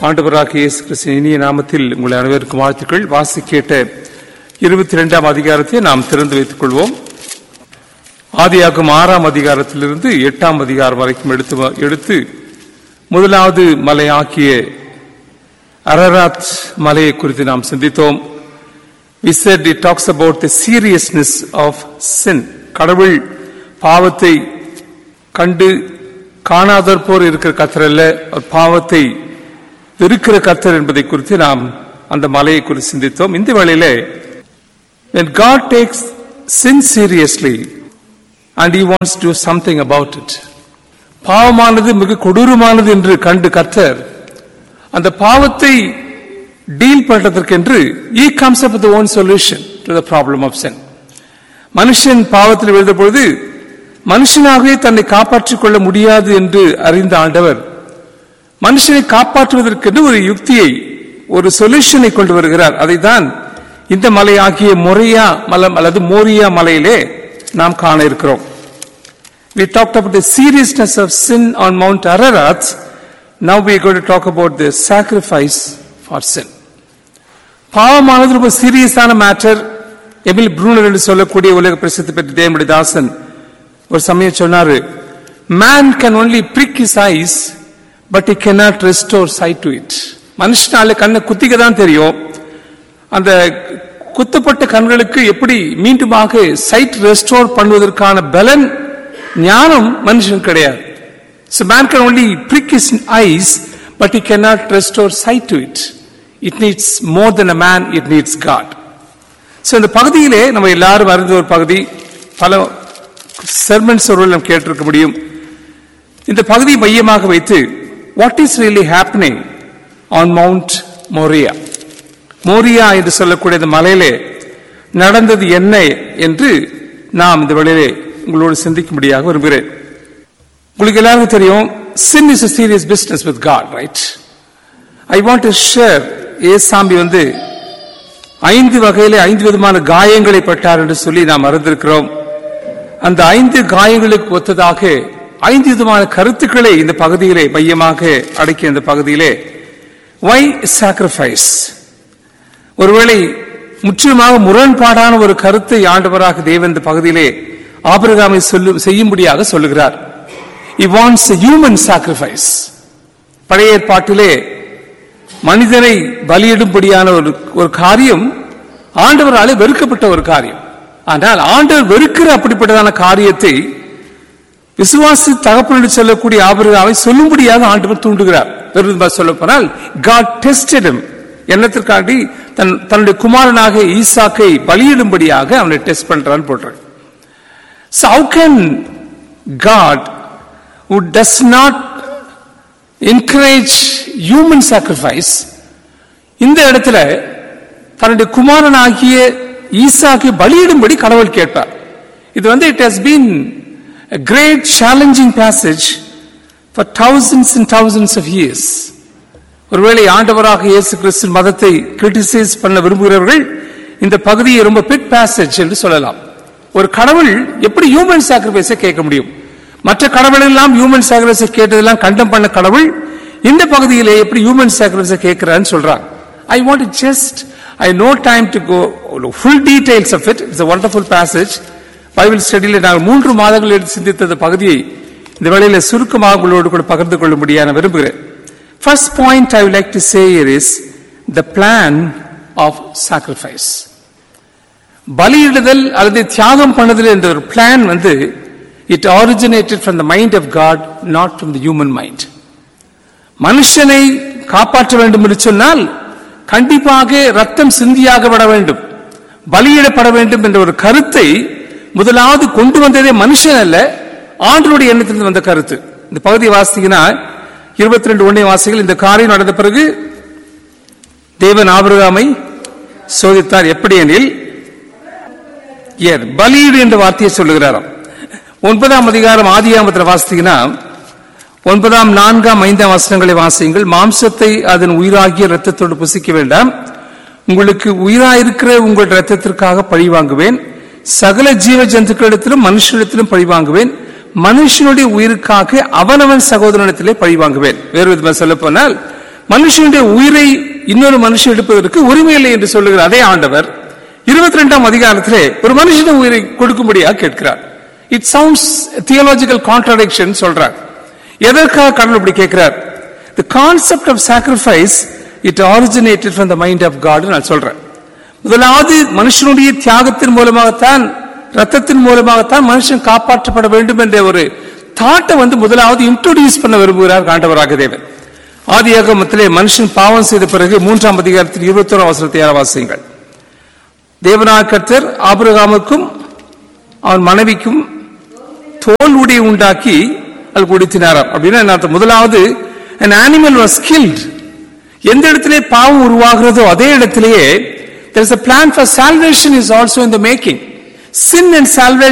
ஆண்டவராக இயேசு கிறிஸ்துவின் இனிய நாமத்தில் உங்களை அனைவருக்கும் வாழ்த்துக்கள் வாசி கேட்ட இருபத்தி இரண்டாம் அதிகாரத்தை நாம் திறந்து வைத்துக் கொள்வோம் ஆதியாகும் ஆறாம் அதிகாரத்திலிருந்து எட்டாம் அதிகாரம் வரைக்கும் எடுத்து வ- எடுத்து முதலாவது மலையாக்கிய அரராத் மலையை குறித்து நாம் சிந்தித்தோம் We said it talks about the seriousness of sin. கடவுள் பாவத்தை கண்டு காணாதோர் போர் இருக்கிற கத்தர் அல்ல அவர் பாவத்தை வெறுக்கிற கத்தர் என்பதை குறித்து நாம் அந்த மலையை குறித்து சிந்தித்தோம் இந்த வேளையிலே when God takes sin seriously and he wants to do something about it பாவமானது மிக கொடூரமானது என்று கண்டு கர்த்தர் அந்த பாவத்தை டீல் பண்றதற்கென்று he comes up own solution to the problem of sin மனுஷன் பாவத்தில் விழுந்த பொழுது மனுஷனாகவே தன்னை காப்பாற்றிக் கொள்ள முடியாது என்று அறிந்த ஆண்டவர் மனுஷனை காப்பாற்றுவதற்கென்று ஒரு யுக்தியை ஒரு சொல்யூஷனை கொண்டு வருகிறார் அதைத்தான் இந்த மலை ஆகிய மொரியா மலம் அல்லது மோரியா மலையிலே நாம் காண இருக்கிறோம் We talked about the seriousness of sin on Mount Ararat. Now we are going to talk about the sacrifice for sin. பாவமானது ரொம்ப சீரியஸான மேட்டர் எமில் ப்ரூனர் என்று சொல்லக்கூடிய உலக பிரசித்தி பெற்ற தேவனுடைய தாசன் ஒரு சமயம் சொன்னாரு man can only break his ice but he cannot restore sight to it மனுஷனால கண்ணை குத்திக்க தான் தெரியும் அந்த குத்தப்பட்ட கண்களுக்கு எப்படி மீண்டுமாக சைட் ரெஸ்டோர் பண்ணுவதற்கான பலன் ஞானம் மனுஷன் கிடையாது So man can only prick his eyes, but he cannot restore sight to it. It needs more than a man, it needs God. So இந்த பகுதியிலே நம்ம எல்லாரும் அறிந்த ஒரு பகுதி பல செர்மன்ஸ் ஒருவர் நாம் கேட்டிருக்க முடியும் இந்த பகுதியை மையமாக வைத்து what is really happening on Mount Moriah Moriah என்று சொல்லக்கூடிய இந்த மலையிலே நடந்தது என்ன என்று நாம் இந்த வேளையிலே உங்களோடு சிந்திக்கும்படியாக விரும்புகிறேன் உங்களுக்கு எல்லாருக்கும் தெரியும் sin is a serious business with God right I want to share ஏசாமி வந்து ஐந்து வகையிலே ஐந்து விதமான காயங்களை பட்டார் என்று சொல்லி நாம் அறிந்திருக்கிறோம் அந்த ஐந்து காயங்களுக்கு ஒத்ததாக ஐந்து விதமான கருத்துக்களை இந்த பகுதியிலே மையமாக அடக்கிய இந்த பகுதியிலே why sacrifice ஒருவேளை முற்றிலுமாக முரண்பாடான ஒரு கருத்தை ஆண்டவராக தேவன் இந்த பகுதியிலே ஆபிரகாமை சொல்லு செய்யும்படியாக சொல்லுகிறார் he wants a human sacrifice பழைய ஏற்பாட்டிலே மனிதனை பலியிடும்படியான ஒரு ஒரு காரியம் ஆண்டவராலே வெறுக்கப்பட்ட ஒரு காரியம் ஆனால் ஆண்டவர் வெறுக்கிற அப்படிப்பட்டதான காரியத்தை விசுவாசி தகப்பன் என்று சொல்லக்கூடிய ஆபிரகாமை சொல்லும்படியாக ஆண்டவர் தூண்டுகிறார் வெறும் சொல்ல போனால் God tested him என்னத்திற்காண்டி தன் தன்னுடைய குமாரனாக ஈசாக்கை பலியிடும்படியாக அவனை டெஸ்ட் பண்றான்னு போடுறார் So how can God who does not encourage human sacrifice இந்த இடத்துல தன்னுடைய குமாரனாகிய ஈசாக்கை பலியிடும்படி கடவுள் கேட்பார் இது வந்து it has been a great challenging passage for thousands and thousands of years ஒருவேளை ஆண்டவராக இயேசு கிறிஸ்து மதத்தை கிரிட்டிசைஸ் பண்ண விரும்புகிறவர்கள் இந்த பகுதியை ரொம்ப பிட் பேசேஜ் என்று சொல்லலாம் ஒரு கடவுள் எப்படி ஹியூமன் சாக்ரிஃபைஸை கேட்க முடியும் மற்ற கடவுள் எல்லாம் ஹியூமன் சாக்ரிஃபைஸை கேட்டதெல்லாம் கண்டம் பண்ண கடவுள் இந்த பகுதியிலே எப்படி ஹியூமன் சாக்ரிஃபைஸை கேட்கிறான்னு சொல்றாங்க I want just I no time to go full details of it it's wonderful passage Bible ஸ்டடியில் நாங்கள் மூன்று மாதங்கள் எடுத்து சிந்தித்த இந்த பகுதியை இந்த வேளையில சுருக்கமாக உங்களோடு கூட பகிர்ந்து கொள்ளும்படியாக நான் விரும்புகிறேன் First point I would like to say here is the plan of sacrifice. பலியிடுதல் அல்லது தியாகம் பண்ணுதல் என்ற ஒரு பிளான் வந்து it originated from the mind of God not from the human mind மனுஷனை காப்பாற்ற வேண்டும் என்று சொன்னால் கண்டிப்பாக ரத்தம் சிந்தியாகப்பட வேண்டும் பலியிடப்பட வேண்டும் என்ற ஒரு கருத்தை முதலாவது கொண்டு வந்ததே மனுஷன் அல்ல ஆண்டருடைய எண்ணத்திலிருந்து வந்த கருத்து இந்த பகுதியை வாசித்தீங்கன்னா இருபத்தி ரெண்டு ஒன்றை வாசிகள் இந்த காரியம் நடந்த பிறகு தேவன் ஆபிரகாமை சோதித்தார் எப்படி எனில் ஏர் பலியீடு என்ற வார்த்தையை சொல்லுகிறாராம் ஒன்பதாம் அதிகாரம் ஆதியாமத்தில் வாசித்தீங்கன்னா ஒன்பதாம் நான்காம் ஐந்தாம் வசனங்களை வாசியுங்கள் மாம்சத்தை அதன் உயிராகிய இரத்தத்தோடு புசிக்க வேண்டாம் உங்களுக்கு உயிராயிருக்கிற உங்கள் இரத்தத்திற்காக பழி வாங்குவேன் சகல ஜீவ ஜந்துக்களிடத்திலும் மனுஷனிடத்திலும் பழி வாங்குவேன் மனுஷனுடைய உயிருக்காக அவனவன் சகோதரனிடத்திலே பழி வாங்குவேன் வேறு விதமாக சொல்ல போனால் மனுஷனுடைய உயிரை இன்னொரு மனுஷன் எடுப்பதற்கு உரிமை இல்லை என்று சொல்லுகிற அதே ஆண்டவர் இருபத்தி ரெண்டாம் அதிகாரத்திலே ஒரு மனுஷன உயிரை கொடுக்கும்படியாக கேட்கிறார் இட் சவுண்ட்ஸ் தியோலாஜிக்கல் கான்ட்ரடிக்ஷன் சொல்றார் எதற்காக கடவுள் இப்படி கேட்கிறார் the concept of sacrifice it originated from the mind of God நான் சொல்றேன் முதலாவது மனுஷனுடைய தியாகத்தின் மூலமாகத்தான் ரத்தத்தின் மூலமாகத்தான் மனுஷன் காப்பாற்றப்பட வேண்டும் என்ற ஒரு தாட்டை வந்து முதலாவது இன்ட்ரோடியூஸ் பண்ண விரும்புகிறார் காண்டவராக தேவன் ஆதியாகமத்திலே மனுஷன் பாவம் செய்த பிறகு மூன்றாம் அதிகாரத்தில் இருபத்தோரு அவசரத்தை வாசியுங்கள் தேவனாக கர்த்தர் ஆபிரகாமுக்கும் அவன் மனைவிக்கும் தோல் உடை உண்டாக்கி அது கொடுத்தினாராம் அப்படின்னா என்ன அர்த்தம்? முதலாவது an animal was killed எந்த இடத்திலே பாவம் உருவாகிறதோ அதே இடத்திலேயே there is a plan for salvation is also in the making sin and salvation